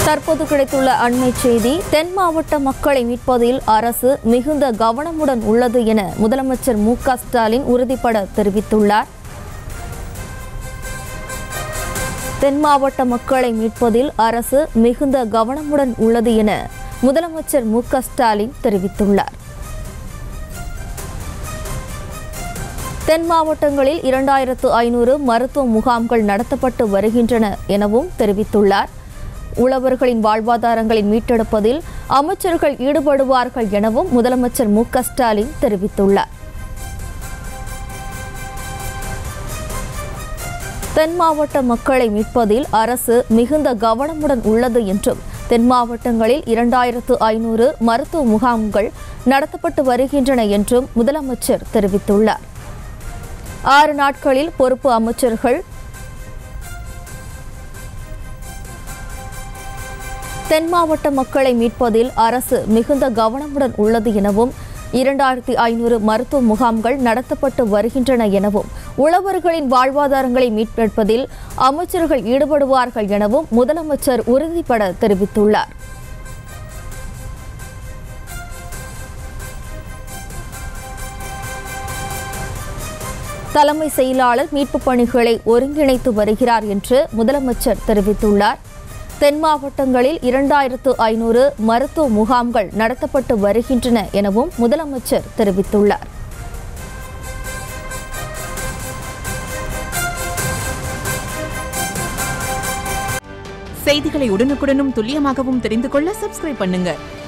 தற்போது கிடைத்துள்ள அண்மை செய்தி தென் மாவட்ட மக்களை மீட்பதில் அரசு மிகுந்த கவனமுடன் உள்ளது என முதலமைச்சர் மு க ஸ்டாலின் உறுதிபட தெரிவித்துள்ளார் தென் மாவட்ட மக்களை மீட்பதில் அரசு மிகுந்த கவனமுடன் உள்ளது என முதலமைச்சர் மு க ஸ்டாலின் தெரிவித்துள்ளார் தென் மாவட்டங்களில் இரண்டாயிரத்து ஐநூறு மருத்துவ முகாம்கள் நடத்தப்பட்டு வருகின்றன எனவும் தெரிவித்துள்ளார் உழவர்களின் வாழ்வாதாரங்களை மீட்டெடுப்பதில் அமைச்சர்கள் ஈடுபடுவார்கள் எனவும் முதலமைச்சர் மு க ஸ்டாலின் தெரிவித்துள்ளார் தென் மாவட்ட மக்களை மீட்பதில் அரசு மிகுந்த கவனமுடன் உள்ளது என்றும் தென் மாவட்டங்களில் இரண்டாயிரத்து ஐநூறு மருத்துவ முகாம்கள் நடத்தப்பட்டு வருகின்றன என்றும் முதலமைச்சர் தெரிவித்துள்ளார் ஆறு நாட்களில் பொறுப்பு அமைச்சர்கள் தென் மாவட்ட மக்களை மீட்பதில் அரசு மிகுந்த கவனமுடன் உள்ளது எனவும் இரண்டாயிரத்தி ஐநூறு மருத்துவ முகாம்கள் நடத்தப்பட்டு வருகின்றன எனவும் உழவர்களின் வாழ்வாதாரங்களை மீட்பெடுப்பதில் அமைச்சர்கள் ஈடுபடுவார்கள் எனவும் முதலமைச்சர் உறுதிபட தெரிவித்துள்ளார் தலைமை செயலாளர் மீட்புப் பணிகளை ஒருங்கிணைத்து வருகிறார் என்று முதலமைச்சர் தெரிவித்துள்ளார் தென் மாவட்டங்களில் இரண்டாயிரத்து ஐநூறு மருத்துவ முகாம்கள் நடத்தப்பட்டு வருகின்றன எனவும் முதலமைச்சர் தெரிவித்துள்ளார் செய்திகளை உடனுக்குடனும் துல்லியமாகவும் தெரிந்து கொள்ள சப்ஸ்கிரைப் பண்ணுங்க